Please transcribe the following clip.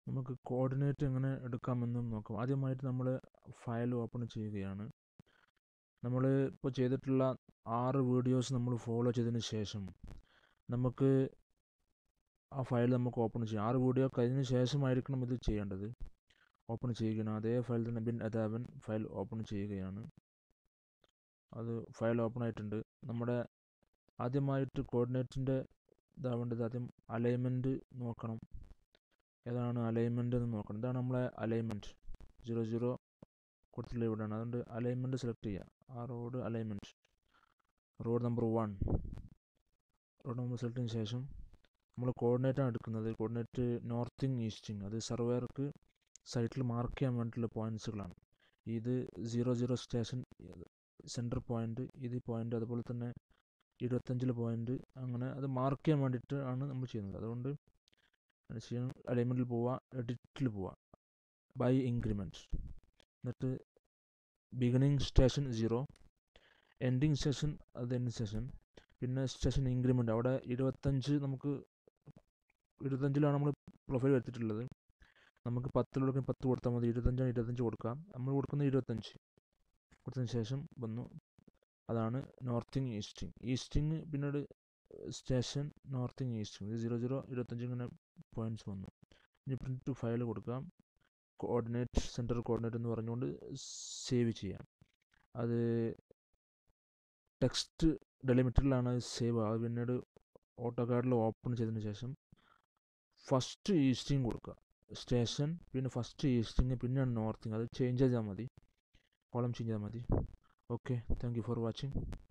നമുക്ക് കോർഡിനേറ്റ് എങ്ങനെ എടുക്കാമെന്നും നോക്കാം ആദ്യമായിട്ട് നമ്മൾ ഫയൽ ഓപ്പൺ ചെയ്യുകയാണ് നമ്മൾ ഇപ്പോൾ ചെയ്തിട്ടുള്ള ആറ് വീഡിയോസ് നമ്മൾ ഫോളോ ചെയ്തതിന് ശേഷം നമുക്ക് ആ ഫയൽ നമുക്ക് ഓപ്പൺ ചെയ്യാം ആറ് വീഡിയോ കഴിഞ്ഞതിന് ശേഷമായിരിക്കണം ഇത് ചെയ്യേണ്ടത് ഓപ്പൺ ചെയ്യുകയാണ് അതേ ഫയൽ തന്നെ ബിൻ അതാവൻ ഫയൽ ഓപ്പൺ ചെയ്യുകയാണ് അത് ഫയൽ ഓപ്പൺ ആയിട്ടുണ്ട് നമ്മുടെ ആദ്യമായിട്ട് കോർഡിനേറ്റിൻ്റെ ഇതാവേണ്ടത് ആദ്യം അലൈൻമെൻറ്റ് നോക്കണം ഏതാണ് അലൈൻമെൻറ്റ് എന്ന് നോക്കണം ഇതാണ് നമ്മളെ അലൈൻമെൻറ്റ് സീറോ സീറോ കൊടുത്തിട്ടുള്ള ഇവിടെയാണ് അതുകൊണ്ട് അലൈൻമെൻറ്റ് സെലക്ട് ചെയ്യുക ആ road alignment road number one road number select ചെയ്തതിന് ശേഷം നമ്മൾ കോർഡിനേറ്റാണ് എടുക്കുന്നത് കോർഡിനേറ്റ് നോർത്തിങ് ഈസ്റ്റിങ് അത് സർവേർക്ക് സൈറ്റിൽ മാർക്ക് ചെയ്യാൻ വേണ്ടിയിട്ടുള്ള പോയിൻറ്റ്സുകളാണ് ഇത് zero zero station centre point ഇത് പോയിൻ്റ് അതുപോലെ തന്നെ ഇരുപത്തഞ്ചിൽ പോയിൻ്റ് അങ്ങനെ അത് മാർക്ക് ചെയ്യാൻ വേണ്ടിയിട്ട് ആണ് നമ്മൾ ചെയ്യുന്നത് അതുകൊണ്ട് ചെയ്യണം അലൈൻമെൻറ്റിൽ പോവുക എഡിറ്റിൽ പോവുക ബൈ ഇൻക്രിമെൻറ്റ് എന്നിട്ട് beginning station zero ending station അത് എൻഡ് സ്റ്റേഷൻ പിന്നെ സ്റ്റേഷൻ ഇൻക്രിമെൻറ്റ് അവിടെ ഇരുപത്തഞ്ച് നമുക്ക് ഇരുപത്തഞ്ചിലാണ് നമ്മൾ പ്രൊഫൈൽ വരുത്തിയിട്ടുള്ളത് നമുക്ക് പത്തിൽ കൊടുക്കാൻ പത്ത് കൊടുത്താൽ മതി ഇരുപത്തഞ്ചാണ് ഇരുപത്തഞ്ച് കൊടുക്കാം നമ്മൾ കൊടുക്കുന്നത് ഇരുപത്തഞ്ച് കൊടുത്തതിന് ശേഷം വന്നു അതാണ് നോർത്തിങ് ഈസ്റ്റിങ് ഈസ്റ്റിങ് പിന്നീട് സ്റ്റേഷൻ നോർത്തിങ് ഈസ്റ്റിങ് ഇത് സീറോ സീറോ ഇരുപത്തഞ്ച് ഇങ്ങനെ പോയിൻറ്റ്സ് വന്നു ഇനി പ്രിൻറ്റ് ടു ഫയൽ കൊടുക്കാം കോർഡിനേറ്റ് സെൻറ്റർ കോർഡിനേറ്റ് എന്ന് പറഞ്ഞുകൊണ്ട് സേവ് ചെയ്യാം അത് ടെക്സ്റ്റ് ഡെലിമിറ്ററിലാണ് സേവ് ആവുക പിന്നീട് ഓട്ടോ കാർഡിൽ ഓപ്പൺ ചെയ്തതിന് ശേഷം ഫസ്റ്റ് ഈസ്റ്റിങ് കൊടുക്കുക സ്റ്റേഷൻ പിന്നെ ഫസ്റ്റ് ഈസ്റ്റിങ് പിന്നെ നോർത്തിങ് അത് ചേഞ്ച് ചെയ്താൽ മതി കോളം ചേഞ്ച് ചെയ്താൽ മതി okay thank you for watching